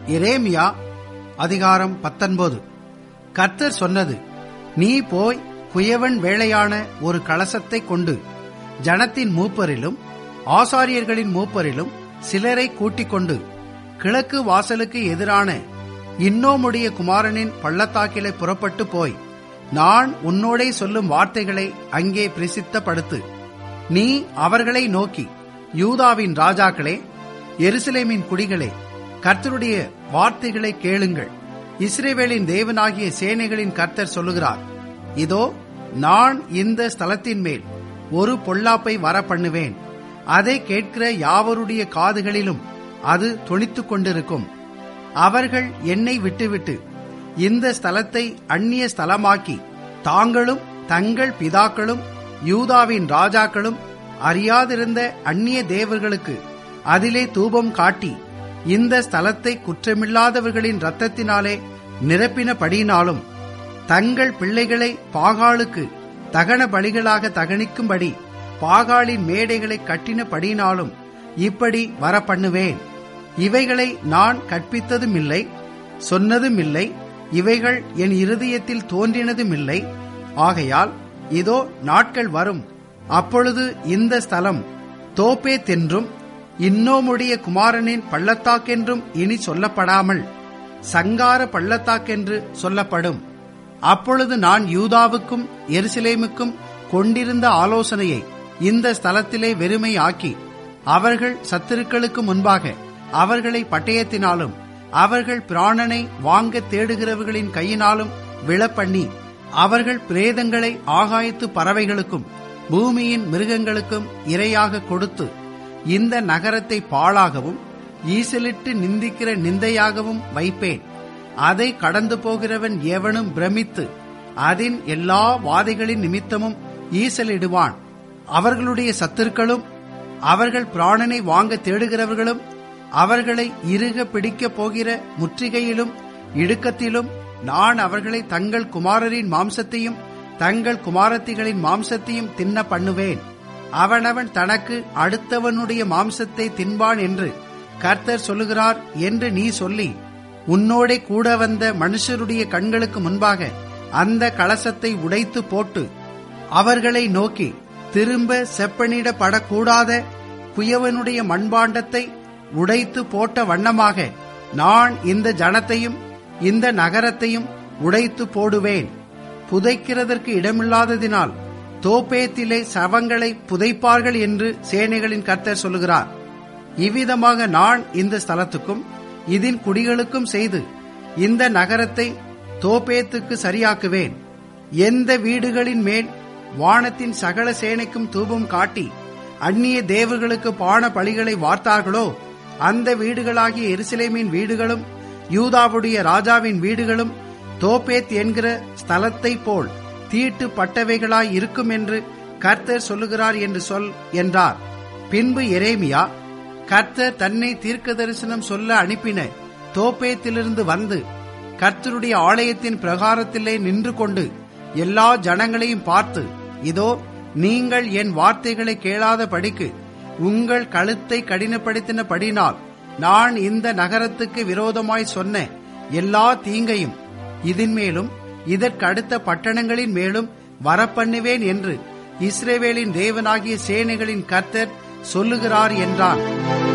எரேமியா அதிகாரம் பத்தொன்பது கர்த்தர் சொன்னது நீ போய் குயவன் வேளையான ஒரு கலசத்தை கொண்டு ஜனத்தின் மூப்பரிலும் ஆசாரியர்களின் மூப்பரிலும் சிலரை கூட்டிக் கொண்டு கிழக்கு வாசலுக்கு எதிரான இன்னோமுடைய குமாரனின் பள்ளத்தாக்கிலே புறப்பட்டு போய் நான் உன்னோடே சொல்லும் வார்த்தைகளை அங்கே பிரசித்தப்படுத்து நீ அவர்களை நோக்கி யூதாவின் ராஜாக்களே எருசலேமின் குடிகளே கர்த்தருடைய வார்த்தைகளை கேளுங்கள் இஸ்ரேவேலின் தேவனாகிய சேனைகளின் கர்த்தர் சொல்லுகிறார் இதோ நான் இந்த ஸ்தலத்தின் மேல் ஒரு பொல்லாப்பை வர பண்ணுவேன் அதை கேட்கிற யாவருடைய காதுகளிலும் அது தொனித்துக் கொண்டிருக்கும் அவர்கள் என்னை விட்டுவிட்டு இந்த ஸ்தலத்தை அந்நிய ஸ்தலமாக்கி தாங்களும் தங்கள் பிதாக்களும் யூதாவின் ராஜாக்களும் அறியாதிருந்த அந்நிய தேவர்களுக்கு அதிலே தூபம் காட்டி இந்த ஸ்தலத்தை குற்றமில்லாதவர்களின் இரத்தத்தினாலே நிரப்பினபடியினாலும் தங்கள் பிள்ளைகளை பாகாலுக்கு தகன பலிகளாக தகனிக்கும்படி பாகாலின் மேடைகளை கட்டினபடியினாலும் இப்படி வர பண்ணுவேன் இவைகளை நான் கற்பித்ததும் இல்லை சொன்னதும் இல்லை இவைகள் என் இருதயத்தில் தோன்றினதும் இல்லை ஆகையால் இதோ நாட்கள் வரும் அப்பொழுது இந்த ஸ்தலம் தோப்பேத் என்றும் இன்னோமுடைய குமாரனின் பள்ளத்தாக்கென்றும் இனி சொல்லப்படாமல் சங்கார பள்ளத்தாக்கென்று சொல்லப்படும் அப்பொழுது நான் யூதாவுக்கும் எருசலேமுக்கும் கொண்டிருந்த ஆலோசனையை இந்த ஸ்தலத்திலே வெறுமை ஆக்கி அவர்கள் சத்துருக்களுக்கு முன்பாக அவர்களை பட்டயத்தினாலும் அவர்கள் பிராணனை வாங்க தேடுகிறவர்களின் கையினாலும் விழப்பண்ணி அவர்கள் பிரேதங்களை ஆகாயத்து பறவைகளுக்கும் பூமியின் மிருகங்களுக்கும் இரையாக கொடுத்து இந்த நகரத்தை பாழாகவும் ஈசலிட்டு நிந்திக்கிற நிந்தையாகவும் வைப்பேன் அதை கடந்து போகிறவன் எவனும் பிரமித்து அதன் எல்லா வாதைகளின் நிமித்தமும் ஈசலிடுவான் அவர்களுடைய சத்துருக்களும் அவர்கள் பிராணனை வாங்க தேடுகிறவர்களும் அவர்களை இறுக பிடிக்கப் போகிற முற்றுகையிலும் இடுக்கத்திலும் நான் அவர்களை தங்கள் குமாரரின் மாம்சத்தையும் தங்கள் குமாரத்திகளின் மாம்சத்தையும் தின்ன பண்ணுவேன் அவனவன் தனக்கு அடுத்தவனுடைய மாம்சத்தை தின்பான் என்று கர்த்தர் சொல்லுகிறார் என்று நீ சொல்லி உன்னோடே கூட வந்த மனுஷருடைய கண்களுக்கு முன்பாக அந்த கலசத்தை உடைத்து போட்டு அவர்களை நோக்கி திரும்ப செப்பனிடப்படக்கூடாத குயவனுடைய மண்பாண்டத்தை உடைத்து போட்ட வண்ணமாக நான் இந்த ஜனத்தையும் இந்த நகரத்தையும் உடைத்து போடுவேன் புதைக்கிறதற்கு இடமில்லாததினால் தோப்பேத்திலே சவங்களை புதைப்பார்கள் என்று சேனைகளின் கர்த்தர் சொல்லுகிறார் இவ்விதமாக நான் இந்த ஸ்தலத்துக்கும் இதன் குடிகளுக்கும் செய்து இந்த நகரத்தை தோப்பேத்துக்கு சரியாக்குவேன் எந்த வீடுகளின் மேல் வானத்தின் சகல சேனைக்கும் தூபம் காட்டி அந்நிய தேவர்களுக்கு பான பலிகளை வார்த்தார்களோ அந்த வீடுகளாகிய எருசலேமின் வீடுகளும் யூதாவுடைய ராஜாவின் வீடுகளும் தோப்பேத் என்கிற ஸ்தலத்தை போல் தீட்டு பட்டவைகளாய் இருக்கும் என்று கர்த்தர் சொல்லுகிறார் என்று சொல் என்றார் பின்பு எரேமியா கர்த்தர் தன்னை தீர்க்க தரிசனம் சொல்ல அனுப்பின தோப்பேத்திலிருந்து வந்து கர்த்தருடைய ஆலயத்தின் பிரகாரத்திலே நின்று கொண்டு எல்லா ஜனங்களையும் பார்த்து இதோ நீங்கள் என் வார்த்தைகளை கேளாத படிக்கு உங்கள் கழுத்தை கடினப்படுத்தினபடினால் நான் இந்த நகரத்துக்கு விரோதமாய் சொன்ன எல்லா தீங்கையும் இதன் மேலும் இதற்கு அடுத்த பட்டணங்களின் மேலும் வரப்பண்ணுவேன் என்று இஸ்ரேவேலின் தேவனாகிய சேனைகளின் கர்த்தர் சொல்லுகிறார் என்றான்